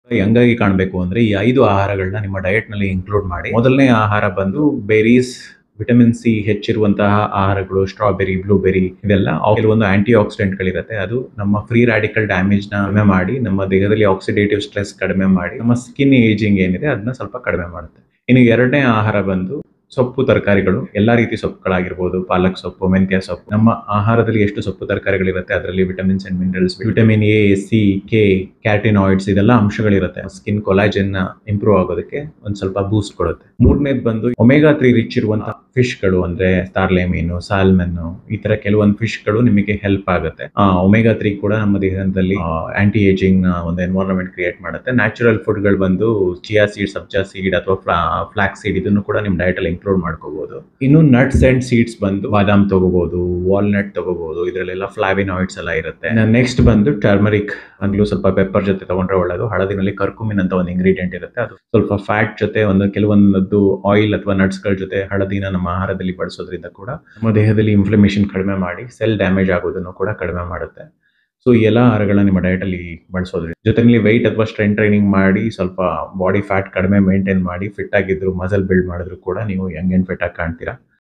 ಯಂಗಾಗಿ ಕಾಣಬೇಕು ಅಂದ್ರೆ ಈ ಐದು ಆಹಾರಗಳನ್ನ ನಿಮ್ಮ ಡಯಟ್ ನಲ್ಲಿ ಇನ್ಕ್ಲೂಡ್ ಮಾಡಿ ಮೊದಲನೇ ಆಹಾರ ಬಂದು ಬೆರೀಸ್ ವಿಟಮಿನ್ ಸಿ ಹೆಚ್ಚಿರುವಂತಹ ಆಹಾರಗಳು ಸ್ಟ್ರಾಬೆರಿ ಬ್ಲೂಬೆರಿ ಇದೆಲ್ಲ ಅವು ಕೆಲವೊಂದು ಆಂಟಿ ಆಕ್ಸಿಡೆಂಟ್ ಗಳಿರುತ್ತೆ ಅದು ನಮ್ಮ ಫ್ರೀ ರಾಡಿಕಲ್ ಡ್ಯಾಮೇಜ್ ನ ಕಡಿಮೆ ಮಾಡಿ ನಮ್ಮ ದೇಹದಲ್ಲಿ ಆಕ್ಸಿಡೇಟಿವ್ ಸ್ಟ್ರೆಸ್ ಕಡಿಮೆ ಮಾಡಿ ನಮ್ಮ ಸ್ಕಿನ್ ಏಜಿಂಗ್ ಏನಿದೆ ಅದನ್ನ ಸ್ವಲ್ಪ ಕಡಿಮೆ ಮಾಡುತ್ತೆ ಇನ್ನು ಎರಡನೇ ಆಹಾರ ಬಂದು ಸೊಪ್ಪು ತರಕಾರಿಗಳು ಎಲ್ಲಾ ರೀತಿ ಸೊಪ್ಪುಗಳಾಗಿರ್ಬೋದು ಪಾಲಕ್ ಸೊಪ್ಪು ಮೆಂತ್ಯ ಸೊಪ್ಪು ನಮ್ಮ ಆಹಾರದಲ್ಲಿ ಎಷ್ಟು ಸೊಪ್ಪು ತರಕಾರಿಗಳಿರುತ್ತೆ ಅದರಲ್ಲಿ vitamins and minerals vitamin A C K carotenoids ಇದೆಲ್ಲ ಅಂಶಗಳಿರುತ್ತೆ ಸ್ಕಿನ್ ಕೊಲಾಜನ್ ಇಂಪ್ರೂವ್ ಆಗೋದಕ್ಕೆ ಒಂದ್ ಸ್ವಲ್ಪ ಬೂಸ್ಟ್ ಕೊಡುತ್ತೆ ಮೂರನೇದು ಬಂದು ಒಮೆಗಾ ತ್ರೀ ರಿಚ್ ಇರುವಂತಹ ಫಿಶ್ ಗಳು ಅಂದ್ರೆ ಸ್ಟಾರ್ಲೆ ಮೀನು ಸಾಲ್ಮನ್ ಈ ತರ ಕೆಲವೊಂದು ಫಿಶ್ ಗಳು ನಿಮಗೆ ಹೆಲ್ಪ್ ಆಗುತ್ತೆ ಒಮೆಗಾ ತ್ರೀ ಕೂಡ ನಮ್ಮ ದೇಹದಲ್ಲಿ ಆಂಟಿ ಏಜಿಂಗ್ ನ ಒಂದು ಎನ್ವೈರನ್ಮೆಂಟ್ ಕ್ರಿಯೇಟ್ ಮಾಡುತ್ತೆ ನ್ಯಾಚುರಲ್ ಫುಡ್ ಗಳು ಬಂದು ಚಿಯಾ ಸೀಡ್ ಸಬ್ಜಾ ಸೀಡ್ ಅಥವಾ ಫ್ಲಾಕ್ ಸೀಡ್ ಇದನ್ನು ಕೂಡ ನಿಮ್ ಡಯಟ್ ಅಲ್ಲಿ ಇನ್ಕ್ಲೂಡ್ ಮಾಡ್ಕೋಬಹುದು ಇನ್ನು ನಟ್ಸ್ ಅಂಡ್ ಸೀಡ್ಸ್ ಬಂದು ಬಾದಾಮ್ ತಗೋಬಹುದು ವಾಲ್ನಟ್ ತಗೋಬಹುದು ಇದರಲ್ಲೆಲ್ಲ ಫ್ಲಾವಿನಾಯ್ಡ್ಸ್ ಎಲ್ಲ ಇರುತ್ತೆ ನೆಕ್ಸ್ಟ್ ಬಂದು ಟರ್ಮರಿಕ್ ಆಗ್ಲೂ ಸ್ವಲ್ಪ ಪೆಪ್ಪರ್ ಜೊತೆ ತಗೊಂಡ್ರೆ ಒಳ್ಳೇದು ಹಳದಿನಲ್ಲಿ ಕರ್ಕುಮಿನ್ ಅಂತ ಒಂದು ಇಂಗ್ರೀಡಿಯೆಂಟ್ ಇರುತ್ತೆ ಅದು ಸ್ವಲ್ಪ ಫ್ಯಾಟ್ ಜೊತೆ ಒಂದು ಕೆಲವೊಂದು ಆಯಿಲ್ ಅಥವಾ ನಟ್ಸ್ ಗಳ ಜೊತೆ ಹಳದಿನ ನಮ್ಮ ಆಹಾರದಲ್ಲಿ ಬಳಸೋದ್ರಿಂದ ಕೂಡ ನಮ್ಮ ದೇಹದಲ್ಲಿ ಇನ್ಫ್ಲಮೇಷನ್ ಕಡಿಮೆ ಮಾಡಿ ಸೆಲ್ ಡ್ಯಾಮೇಜ್ ಆಗೋದನ್ನು ಕೂಡ ಕಡಿಮೆ ಮಾಡುತ್ತೆ ಸೊ ಈ ಎಲ್ಲ ಆಹಾರಗಳನ್ನ ನಿಮ್ಮ ಡಯಟ್ ಅಲ್ಲಿ ಬಳಸೋದ್ರಿಂದ ಜೊತೆಲಿ ವೆಯ್ಟ್ ಅಥವಾ ಸ್ಟ್ರೆಂತ್ ಟ್ರೈನಿಂಗ್ ಮಾಡಿ ಸ್ವಲ್ಪ ಬಾಡಿ ಫ್ಯಾಟ್ ಕಡಿಮೆ ಮೇಂಟೈನ್ ಮಾಡಿ ಫಿಟ್ ಆಗಿದ್ರು ಮಸಲ್ ಬಿಲ್ಡ್ ಮಾಡಿದ್ರು ಕೂಡ ನೀವು ಯಂಗ್ ಅಂಡ್ ಫಿಟ್ ಆಗಿ ಕಾಣ್ತೀರಾ